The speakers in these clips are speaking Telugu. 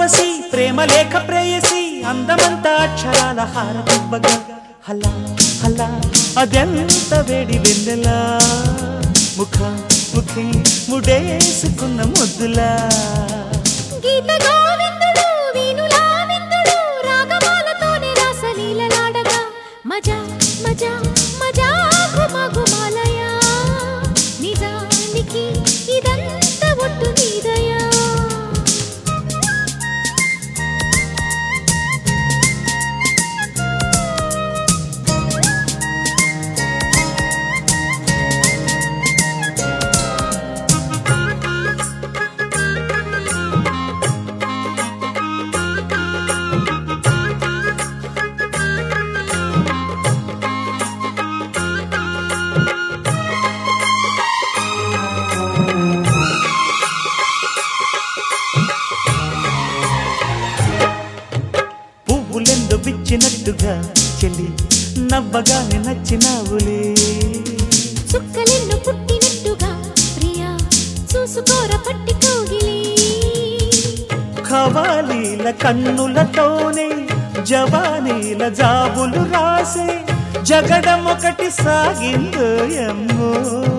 ఊర్వశి ప్రేమ లేఖ ప్రేయసి అందమంతా అక్షరాల హారతివ్వగా హలా హలా అదెంత వేడి వెన్నెలా ముఖ ముఖి ముడేసుకున్న ముద్దులా గీత గోవిందుడు వీణులా విందుడు రాగమాలతోనే రాసలీలలాడగా మజా మజా మజా గుమ గుమాలయా నిజానికి ఇదంతా ఒట్టు నీదయా పువ్వులెందు విచ్చినట్టుగా చెల్లి నవ్వగానే నచ్చినావులే చుక్కలెన్ను పుట్టినట్టుగా ప్రియా చూసుకోర పట్టి కోగిలి ఖవాలీల కన్నులతోనే జవానీల జాబులు రాసే జగడమొకటి సాగిందో ఎమ్మో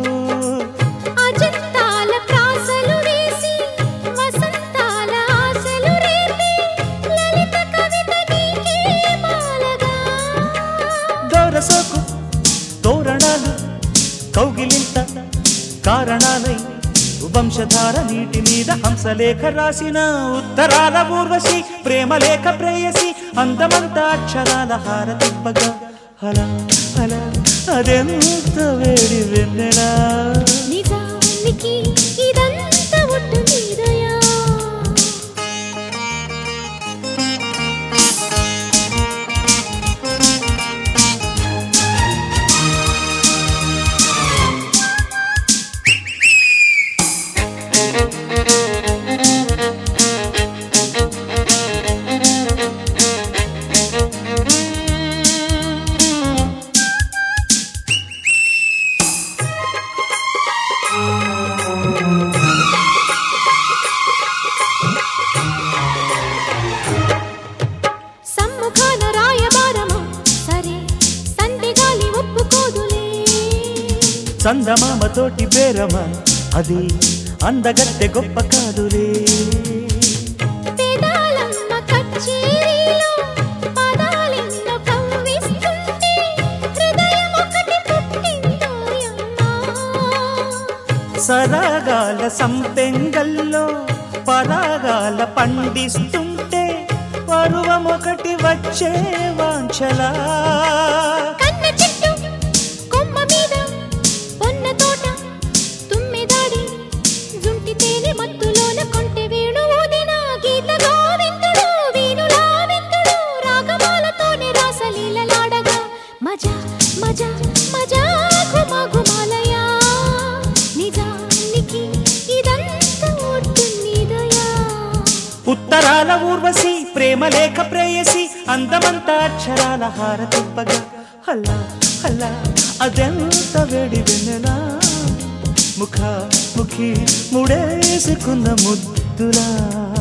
అజంతాల ప్రాసలు వేసి వసంతాల ఆశలు రేపి లలిత కవిత నీకే మాలగా దోరసోకు తోరణాలు కౌగిలింత కారణాలై వంశధార నీటి మీద హంసలేఖ రాసిన ఉత్తరాల ఊర్వశి ప్రేమలేఖ ప్రేయసి అందమంతా అక్షరాల హారతివ్వగా హలా హలా అదెంత వేడి వెన్నెలా నిజానికి ఇదంతా ఒట్టు నీదయా సమ్ముఖాన రాయబారమా సరే సందెగాలి ఒప్పుకోదులే చందమామతోటి బేరమా అది అందగత్తె గొప్ప కాదులే పేదాలమ్మ కచ్చేరీలో పదాలెన్నో కవ్విస్తుంటే హృదయం ఒకటి పుట్టిందోయమ్మా సరాగాల సంపెంగల్లో పరాగాల పండిస్తుంటే పరువమొకటి వచ్చే వాంఛలా కన్న చెట్టు కొమ్మ మీద పొన్న తోట తుమ్మెదాడి జుంటి తేనె మత్తులోన కొంటె వేణు ఊదిన గీత గోవిందుడు వీణులా విందుడు రాగమాలతోనే రాసలీలలాడగా మజా మజా మజా గుమ గుమాలయా నిజానికి ఇదంతా ఒట్టునిదయా ఉత్తరాల ఊర్వశి ప్రేమలేఖ ప్రేయసి అందమంతా అక్షరాల హారతివ్వగా హల్లా హల్లా అదెంత వేడి వెన్నెలా ముఖ ముఖి ముడేసుకున్న ముద్దులా